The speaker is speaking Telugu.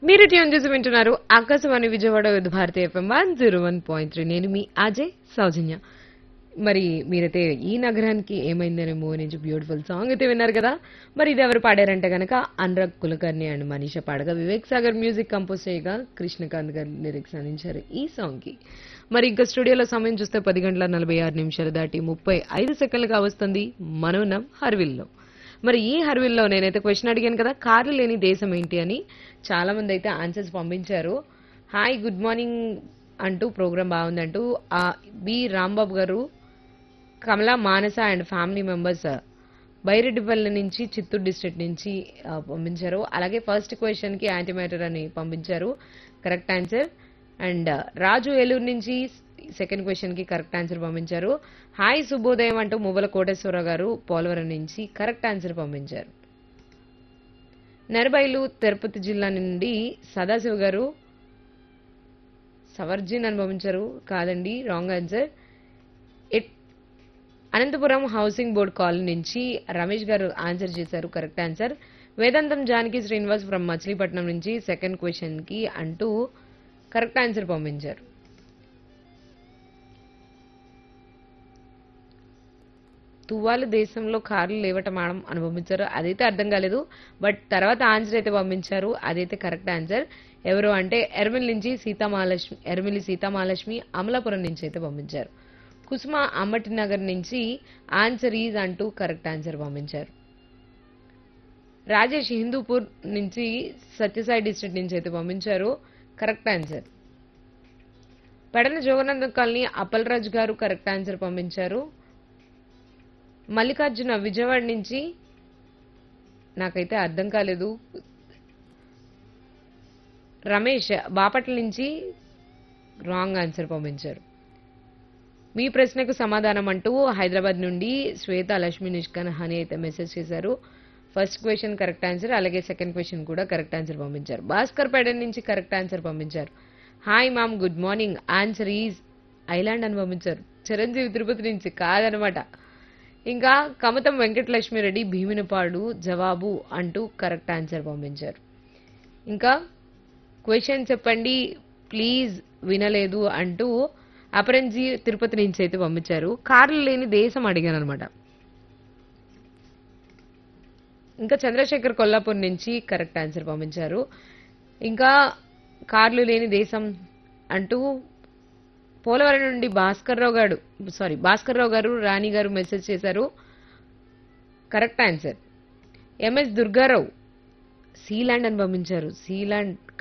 మీరు ట్యూన్ చేసి వింటున్నారు Akashvani Vijayawada with Bharati FM one zero one point three నేను మీ అజయ్ సౌజన్య మరి మీరైతే ఈ నగరానికి ఏమైందనే మూవీ నుంచి బ్యూటిఫుల్ సాంగ్ అయితే విన్నారు కదా మరి ఇది ఎవరు పాడారంటే గనక అనురాగ్ కులకర్ణి అండ్ మనీషా పాడగా వివేక్ సాగర్ మ్యూజిక్ కంపోజ్ చేయగా కృష్ణకాంత్ గారు లిరిక్స్ అందించారు ఈ సాంగ్ కి మరి ఇంకా స్టూడియోలో సమయం చూస్తే పది గంటల నలభై ఆరు నిమిషాలు దాటి ముప్పై ఐదు సెకండ్లుగా వస్తుంది మనోనం హర్విల్లో మరి ఈ హర్విల్లో నేనైతే క్వశ్చన్ అడిగాను కదా కార్లు లేని దేశం ఏంటి అని చాలా మంది అయితే ఆన్సర్స్ పంపించారు హాయ్ గుడ్ మార్నింగ్ అంటూ ప్రోగ్రామ్ బాగుందంటూ ఆ బి రాంబాబు గారు Kamala Manasa and family members Byreddipalli నుంచి చిత్తూరు డిస్ట్రిక్ట్ నుంచి ఆ, పంపించారు అలాగే ఫస్ట్ క్వశ్చన్ కి యాంటీమేటర్ అని పంపించారు correct answer and Raju Eluru నుంచి సెకండ్ క్వశ్చన్ కి కరెక్ట్ ఆన్సర్ పంపించారు హాయ్ శుభోదయం అంటూ మువ్వల కోటేశ్వరరావు గారు పోలవరం నుంచి కరెక్ట్ ఆన్సర్ పంపించారు నెరబైలు తిరుపతి జిల్లా నుండి సదాశివ గారు సవర్జిన్ అని పంపించారు కాదండి wrong answer it Anantapur housing board colony నుంచి రమేష్ గారు ఆన్సర్ చేశారు కరెక్ట్ ఆన్సర్ వేదాంతం జానకి శ్రీనివాస్ ఫ్రమ్ మచిలీపట్నం నుంచి సెకండ్ క్వశ్చన్ కి అంటూ కరెక్ట్ ఆన్సర్ పంపించారు తువ్వాలు దేశంలో కార్లు లేవట మేడం అని పంపించారు అదైతే అర్థం కాలేదు బట్ తర్వాత ఆన్సర్ అయితే పంపించారు అదైతే కరెక్ట్ ఆన్సర్ ఎవరు అంటే ఎర్మిల్ నుంచి సీతామహాలక్ష్మి ఎర్మిలి సీతామహాలక్ష్మి అమలాపురం నుంచి అయితే పంపించారు కుసుమ అమ్మటి నగర్ నుంచి ఆన్సర్ ఈజ్ అంటూ కరెక్ట్ ఆన్సర్ పంపించారు రాజేష్ హిందూపూర్ నుంచి సత్యసాయి డిస్ట్రిక్ట్ నుంచి అయితే పంపించారు కరెక్ట్ ఆన్సర్ పెడన జోగనందన్ కాలనీ అప్పలరాజు గారు కరెక్ట్ ఆన్సర్ పంపించారు మల్లికార్జున విజయవాడ నుంచి నాకైతే అర్థం కాలేదు రమేష్ బాపట్ల నుంచి రాంగ్ ఆన్సర్ పంపించారు మీ ప్రశ్నకు సమాధానం అంటూ హైదరాబాద్ నుండి శ్వేత లక్ష్మి నిష్కన్ హని అయితే మెసేజ్ చేశారు ఫస్ట్ క్వశ్చన్ కరెక్ట్ ఆన్సర్ అలాగే సెకండ్ క్వశ్చన్ కూడా కరెక్ట్ ఆన్సర్ పంపించారు భాస్కర్ పేడ నుంచి కరెక్ట్ ఆన్సర్ పంపించారు hi ma'am good morning answer is island అని పంపించారు చిరంజీవి తిరుపతి నుంచి కాదనమాట ఇంకా కమతం వెంకటలక్ష్మి రెడ్డి భీమినపాడు జవాబు అంటూ కరెక్ట్ ఆన్సర్ పంపించారు ఇంకా క్వశ్చన్ చెప్పండి ప్లీజ్ వినలేదు అంటూ అపరంజీ తిరుపతి నుంచి అయితే పంపించారు కార్లు లేని దేశం అడిగాను అనమాట ఇంకా చంద్రశేఖర్ కొల్లాపూర్ నుంచి కరెక్ట్ ఆన్సర్ పంపించారు ఇంకా కార్లు లేని దేశం అంటూ పోలవరం నుండి భాస్కర్ రావు గారు సారీ భాస్కర్ రావు గారు రాణి గారు మెసేజ్ చేశారు correct answer MS Durgarao Sealand అని పంపించారు సీలాండ్